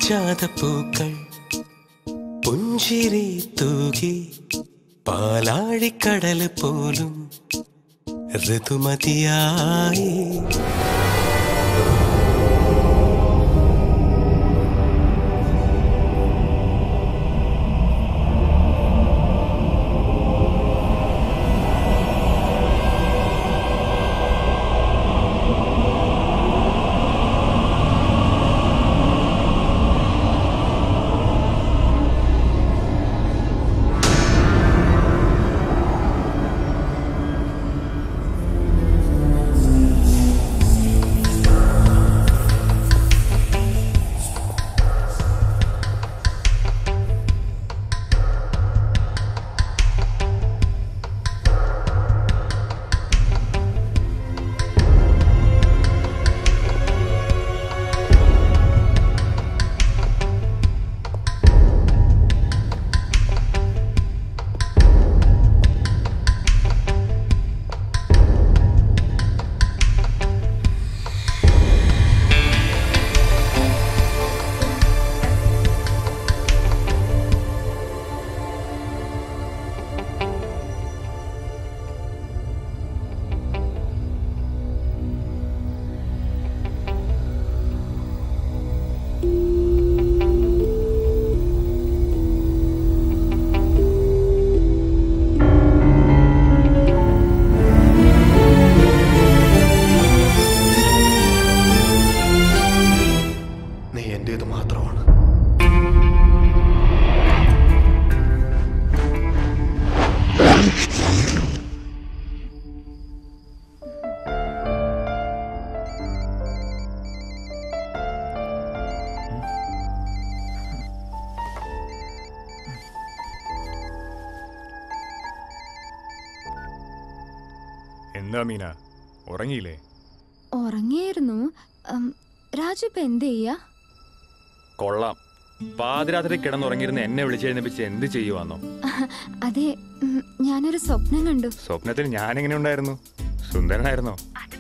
പാരിജാത പൂക്കൾ പുഞ്ചിരി തൂകി പാലാഴിക്കടൽ പോലും ഋതുമതിയായി നീ എന്റേത് മാത്രമാണ് എന്താ മീന ഉറങ്ങിയില്ലേ ഉറങ്ങിയായിരുന്നു ഉം, രാജു ഇപ്പൊ എന്ത് ചെയ്യാ കൊള്ളാം പാതിരാത്രി കിടന്നുറങ്ങിയിരുന്ന എന്നെ വിളിച്ചെഴുന്നേപ്പിച്ച് എന്ത് ചെയ്യുവാന്നോ അതെ ഉം, ഞാനൊരു സ്വപ്നം കണ്ടു സ്വപ്നത്തിൽ ഞാൻ എങ്ങനെ ഉണ്ടായിരുന്നു സുന്ദരനായിരുന്നോ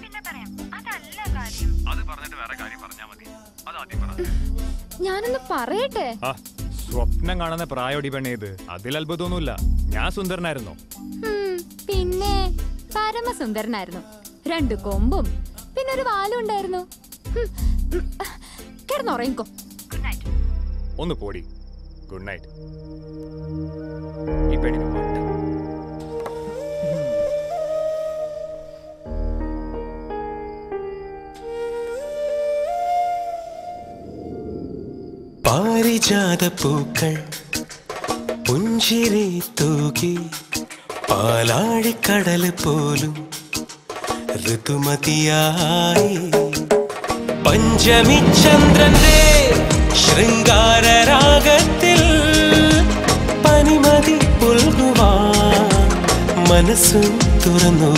ഞാനൊന്ന് പറയട്ടെ ആ സ്വപ്നം കാണുന്ന പ്രായോടി പെണ്ണേത് അതിൽ അത്ഭുതമൊന്നുമില്ല ഞാൻ സുന്ദരനായിരുന്നോ ഉം, പിന്നെ പരമസുന്ദരനായിരുന്നു രണ്ട് കൊമ്പും പിന്നെ ഒരു വാലും ഉണ്ടായിരുന്നു ഉം, ഉം, കിടന്നുറങ്ങിക്കോ ഒന്ന് പോടി ഗുഡ് നൈറ്റ് ഈ പെണ്ണിന് വട്ട്. പാരിജാത പൂക്കൾ പുഞ്ചിരി തൂകി പാലാഴിക്കടൽ പോലും ഋതുമതിയായി പഞ്ചമി ചന്ദ്രന്റെ ശൃംഗാര രാഗത്തിൽ പനിമതി പുൽകുവാൻ മനസ്സും തുറന്നു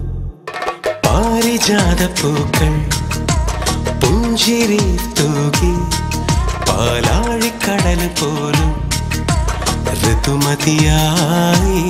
പാരിജാത പൂക്കൾ പുഞ്ചിരി തൂകി പാലാഴിക്കടൽ പോലും ഋതുമതിയായി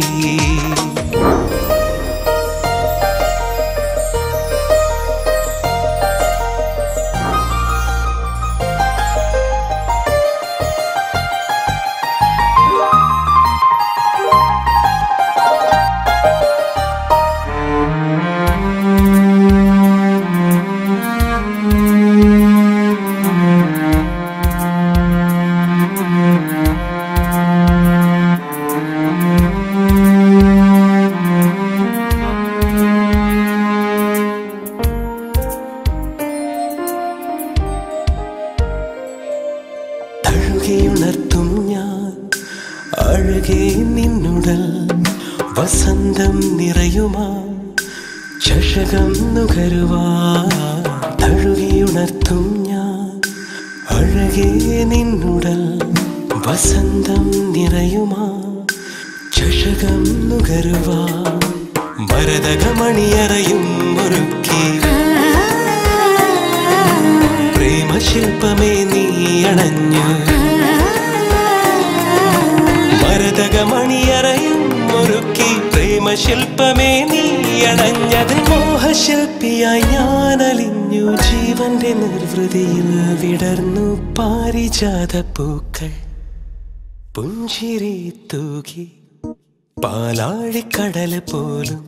തഴുകിയുണർത്തും ഞാൻ അഴകേ നിന്നുടൽ വസന്തം നിറയുമാ ചഷകം നുകരുവാ തഴുകിയുണർത്തും ഞാൻ അഴകേ നിന്നുടൽ വസന്തം നിറയുമാ ചഷകം നുകരുവാ മരതകമണിയറയും ഒരുക്കി പ്രേമശില്പമേ നീ അണഞ്ഞു മരതകമണിയറയും ഒരുക്കി പ്രേമശില്പമേ നീ അണഞ്ഞത് മോഹ ശില്പിയായി ഞാൻ അലിഞ്ഞു ജീവന്റെ നിർവൃതിയിൽ വിടർന്നു പാരിജാത പൂക്കൾ പുഞ്ചിരി തൂകി പാലാഴിക്കടൽ പോലും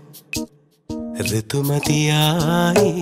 ഋതുമതിയായി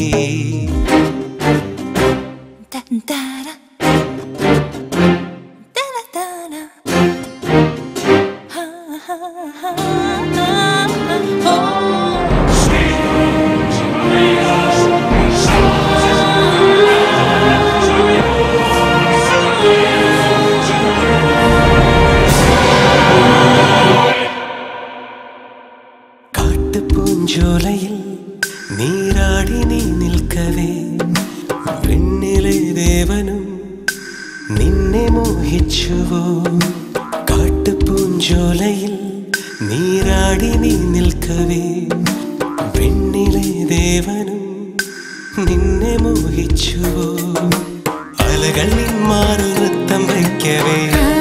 കാട്ടുപൂഞ്ചോലയിൽ നീരാടി നീ നിൽക്കവേ പെണ്ണിലെ ദേവനും നിന്നെ മോഹിച്ചുവോ കാട്ടുപൂഞ്ചോലയിൽ നീരാടി നീ നിൽക്കവേ പെണ്ണിലെ ദേവനും നിന്നെ മോഹിച്ചുവോ അലകൾ നിന്മാറിൽ നൃത്തം വയ്ക്കവേ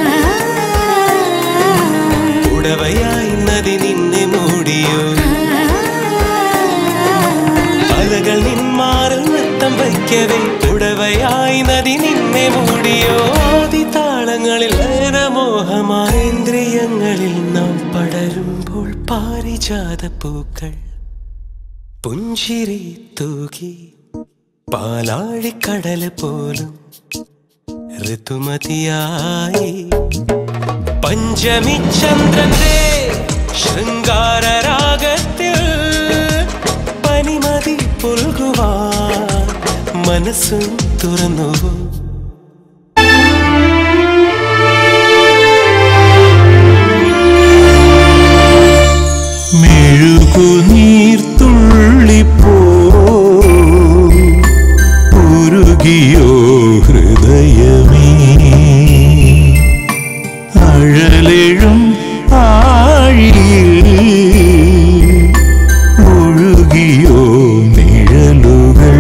ഉടവയായി നദി നിന്നെ മൂടിയോ അലകൾ നിന്മാറിൽ നൃത്തം വയ്ക്കവേ ഉടവയായി നദി നിന്നെ മൂടിയോ താളങ്ങളിൽ മോഹമായ ഇന്ദ്രിയങ്ങളിൽ നാം പടരുമ്പോൾ പാരിജാത പൂക്കൾ പുഞ്ചിരി തൂകി പാലാഴിക്കടൽ പോലും ഋതുമതിയായി പഞ്ചമി ചന്ദ്രന്റെ ശൃംഗാരരാഗത്തിൽ പനിമതി പുൽകുവാൻ മനസ്സും തുറന്നുവോ മെഴുകുനീർത്തുള്ളിപ്പോ ഉരുകിയോ ഹൃദയമേ അഴലെഴും ആഴിയിൽ ഒഴുകിയോ നിഴലുകൾ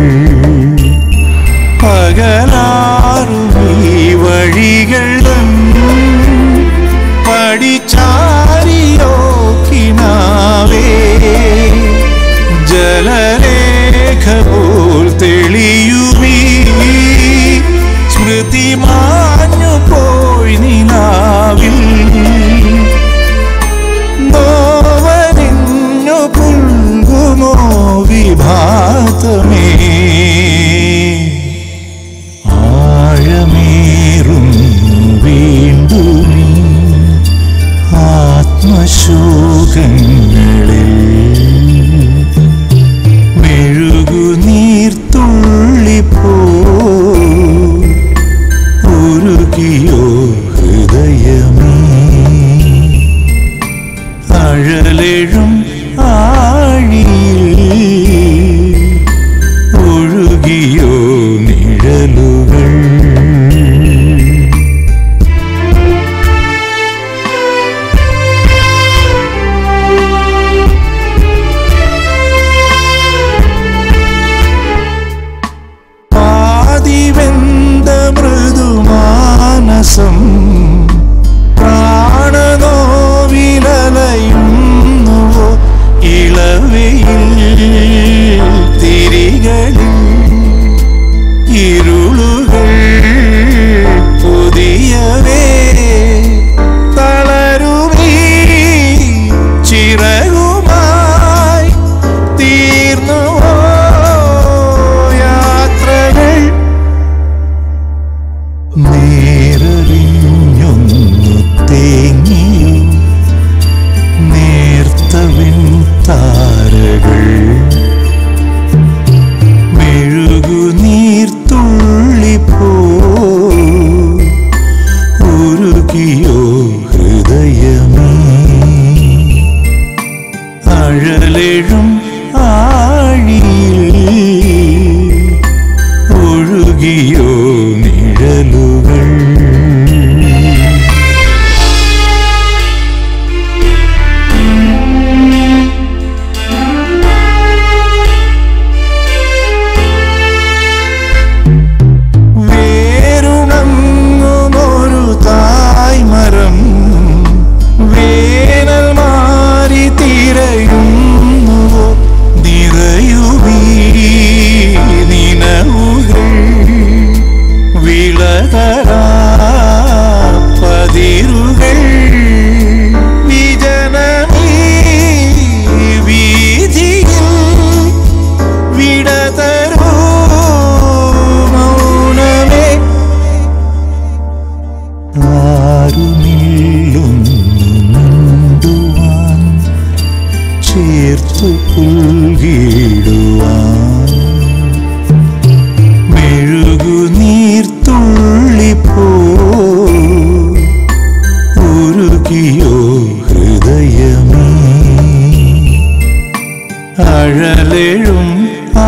പകലാറും ഈ വഴികൾ പഠിച്ചാരിയോ കിനാവേ ജലരേഖ പോൽ തെളിയുമീ സ്മൃതി മാഞ്ഞു പോയി നിലാവിൽ നോവനിഞ്ഞു പുൽകുമോ വിഭാതമേ ആഴമേറും വീണ്ടുമീ ആത്മശോകങ്ങളിൽ മെഴുകുനീർത്തുള്ളിപ്പോ ഉരുകിയോ ഹൃദയമേ അഴലെഴും ആഴിയിൽ ഒഴുകിയോ നിഴലുകൾ പാതിവെന്ത മൃദുമാനസം പ്രാണനോവിലലയുന്നുവോ ഇളവയിൽ തിരികളിൽ ഇരുളുകൾ പുതിയവേ തളരുമീ ചിറകുമായി തീർന്നുവോ യാത്രകൾ നേരറിഞ്ഞൊന്നു തേങ്ങിയോ നേർത്തവിൻ താരകൾ മെഴുകുനീർത്തുള്ളിപ്പോ ഉരുകിയോ ഹൃദയമേ അഴലെഴും ആഴിയിൽ ഒഴുകിയോ നിഴലുകൾ വേരുണങ്ങുമൊരു തായ്മരം വേനൽ മാറി തിരയുന്നുവോ പുൽകിടുവാൻ മെഴുകുനീർത്തുള്ളി പോ ഉരുകിയോ ഹൃദയമേ അഴലെഴും ആ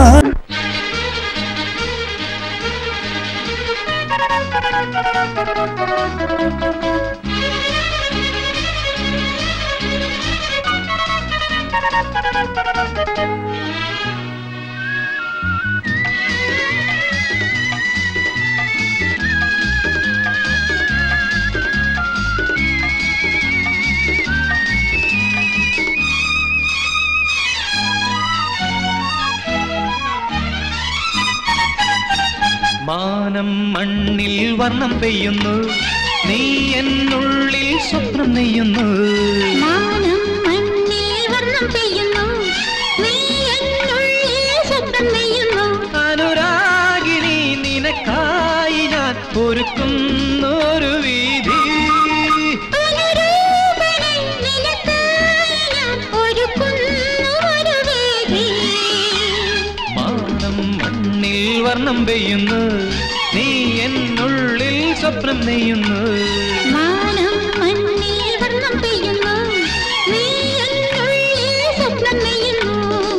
മാനം മണ്ണിൽ വർണ്ണം പെയ്യുന്നു നീ എന്നുള്ളിൽ സ്വപ്നം നെയ്യുന്നു മാനം മണ്ണിൽ വർണ്ണം പെയ്യുന്നു നീ എന്നുള്ളിൽ സ്വപ്നം നെയ്യുന്നു അനുരാഗിണി നിനക്കായി ഞാൻ ഒരുക്കുന്നു ഒരു വീതി അനുരൂപനെ നിനക്കായി ഞാൻ ഒരുക്കുന്നു ഒരു വേദി മാനം മണ്ണിൽ വർണ്ണം പെയ്യുന്നു നീ എന്നുള്ളിൽ സ്വപ്നം നെയ്യുന്നു മാനം മണ്ണിൽ വർണ്ണം പെയ്യുന്നു നീ എന്നുള്ളിൽ സ്വപ്നം നെയ്യുന്നു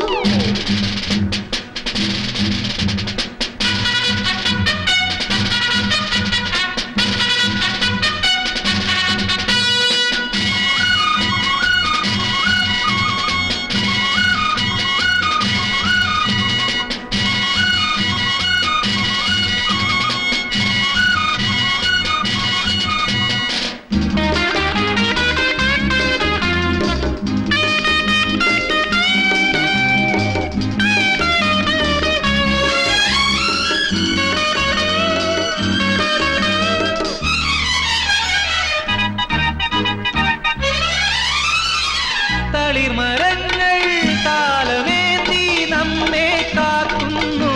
തളിർമരങ്ങൾ താലമേന്തി നമ്മെ കാക്കുന്നു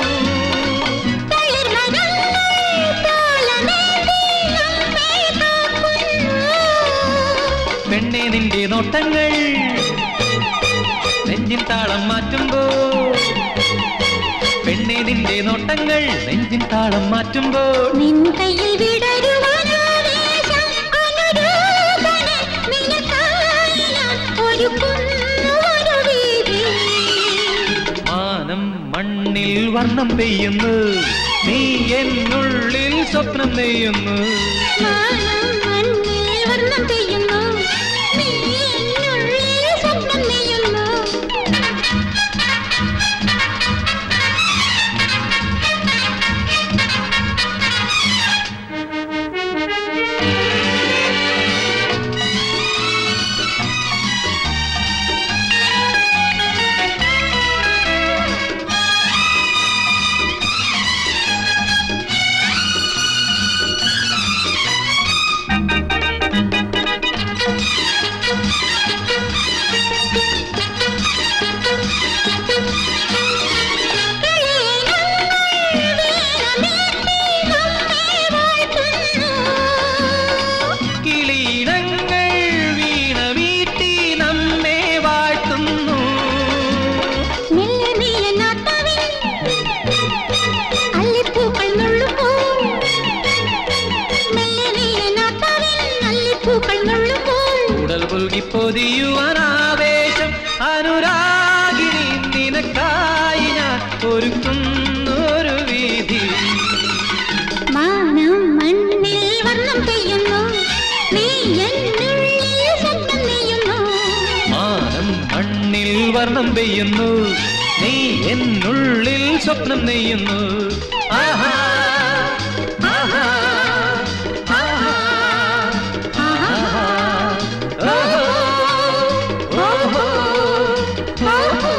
പെണ്ണെ നിന്റെ നോട്ടങ്ങൾ നെഞ്ചിൻ താളം മാറ്റുമ്പോ പെണ്ണെ നിന്റെ നോട്ടങ്ങൾ നെഞ്ചിൻ താളം മാറ്റുമ്പോൾ നിൻ കയ്യിൽ വിടരുവാനാവേശം അനുരൂപനെ നിനക്കായി ഞാൻ ഒരുക്കുന്നു ഒരു വീതി. മാനം മണ്ണിൽ വർണ്ണം പെയ്യുന്നു നീ എന്നുള്ളിൽ സ്വപ്നം നെയ്യുന്നു മാനം മണ്ണിൽ വർണ്ണം പെയ്യുന്നു നീ എന്നുള്ളിൽ സ്വപ്നം നെയ്യുന്നു കിളീണങ്ങൾ വീണ വീട്ടി നമ്മെ വാഴ്ത്തുന്നു ഉടൽ പുൽകി പൊതിയുവാൻ ആവേശം അനുരാഗിണി നിനക്കായി ഞാൻ ഒരുക്കുന്നു ഒരു വീതി മാനം മണ്ണിൽ വർണ്ണം പെയ്യുന്നു നീ എന്നുള്ളിൽ സ്വപ്നം നെയ്യുന്നു മാനം മണ്ണിൽ വർണ്ണം പെയ്യുന്നു നീ എന്നുള്ളിൽ സ്വപ്നം നെയ്യുന്നു ആഹാ ആഹാ ആഹാ ആഹാ ഓഹോ ഓഹോ ആഹാ.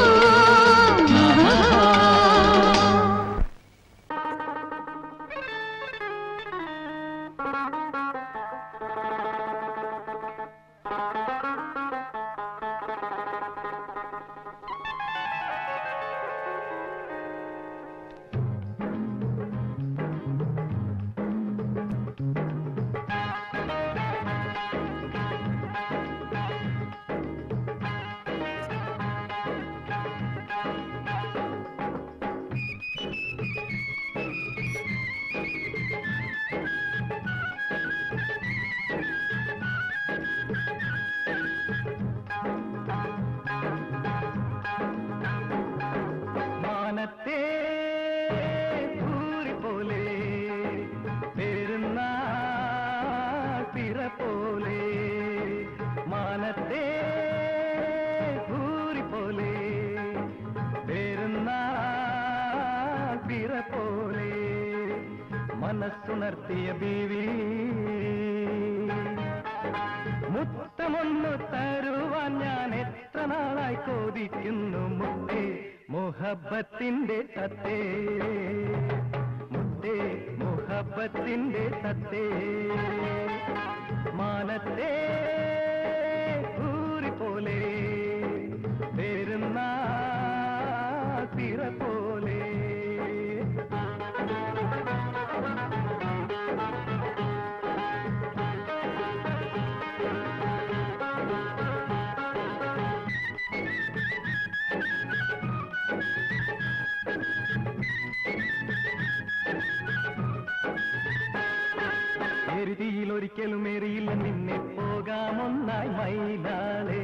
മനസ്സുണർത്തിയ ബീവി മുത്തമൊന്നു തരുവാൻ ഞാൻ എത്ര നാളായി കോതിക്കുന്നു മുത്തേ മുഹബത്തിന്റെ തത്തേ മുത്തേ മുഹബത്തിന്റെ തത്തേ മാനത്തെ ഊരി പോലെ വരുന്ന തിര പോലെ എരുതിയിൽ ഒരിക്കലും എറിയില്ല നിന്നെ പോകാമൊന്നായി മൈലാളേ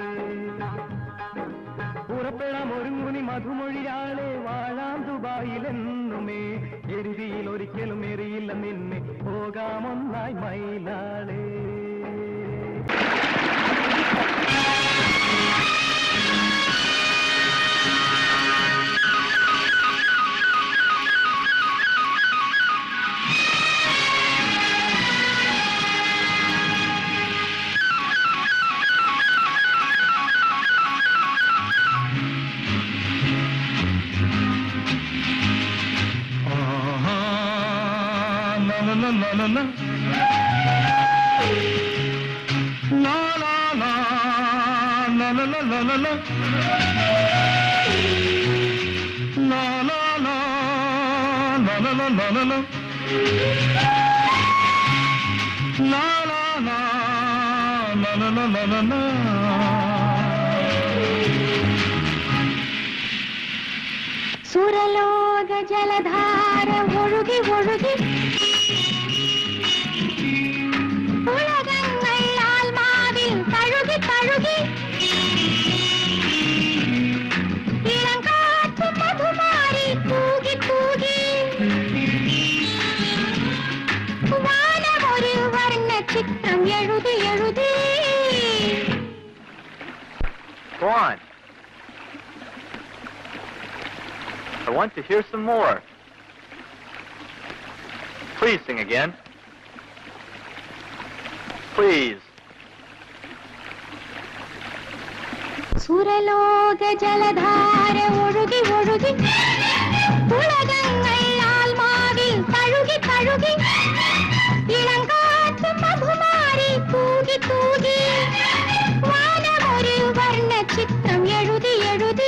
പുറപ്പെടാം ഒരുങ്ങുനി മധുമൊഴിയാളെ വാഴാം ദുബായിലെന്നുമേ എരുതിയിൽ ഒരിക്കലും എറിയില്ല നിന്നെ പോകാമൊന്നായി മൈലാളേ സുരലോക ജലധാര ഒഴുകി ഒഴുകി ഉലകങ്ങൾ ആത്മാവിൽ തഴുകി തഴുകി ഇളങ്കാറ്റ് മധുമാരി തൂകി തൂകി വാനമൊരു വർണ്ണ ചിത്രം എഴുതി എഴുതി Go on. I want to hear some more. Please sing again. Please. സുരലോക ജലധാര ഒഴുകി ഒഴുകി ഉലകങ്ങൾ ആത്മാവിൽ തഴുകി തഴുകി ഇളങ്കാറ്റ് മധുമാരി തൂകി തൂകി വാനമൊരു വർണ്ണ ചിത്രം എഴുതി എഴുതി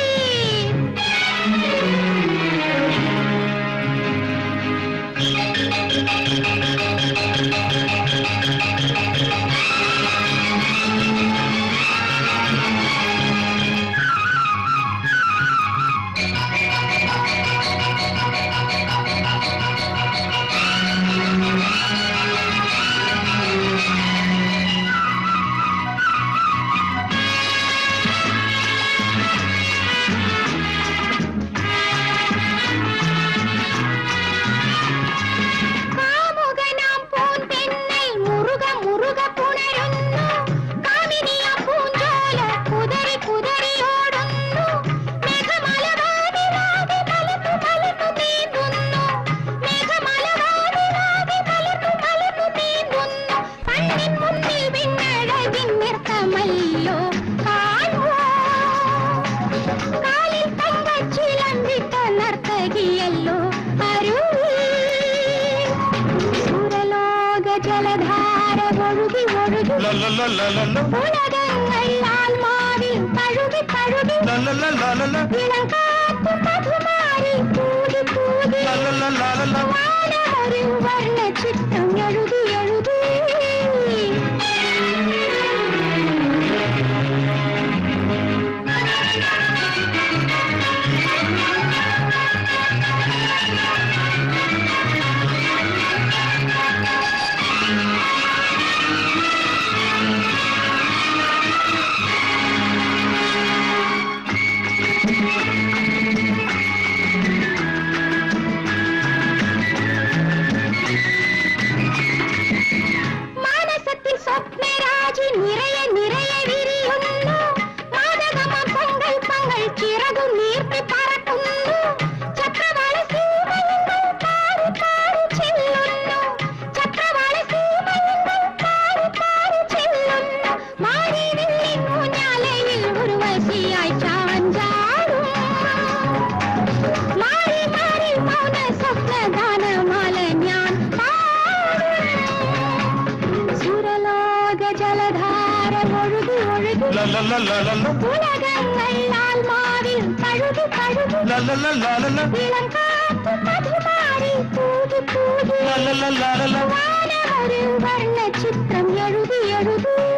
കാമുകനാം പൂന്തെന്നൽ മുറുക മുറുക പുണരുന്നു കാമിനിയാം പൂഞ്ചോല കുതറി കുതറി ഓടുന്നു മേഘമലവാതി വാതി മലർന്നു മലർന്നു നീന്തുന്നു മേഘമലവാതി വാതി മലർന്നു മലർന്നു നീന്തുന്നു കണ്ണിൻ മുന്നിൽ വിണ്ണഴകിൻ നൃത്തമല്ലോ കാണുവോ കാലിൽ തങ്കച്ചിലമ്പിട്ട നർത്തകിയല്ലോ അരുവി സുരലോക ജലധാര ഒഴുകി ഒഴുകി ഉലകങ്ങൾ ആത്മാവിൽ തഴുകി തഴുകി ഇളങ്കാറ്റ് മധുമാരി കൂടി കൂടി വാനമൊരു വർണ്ണ ചിത്രം എഴുതി എഴുതി ஜலதார ஒழுகு ஒழுகு உலகங்கள் ஆன்மாவில் பழுது பழுது இளங்காத்து மதுமாறி தூது தூது வான ஒரு வர்ண சித்திரம் எழுது எழுது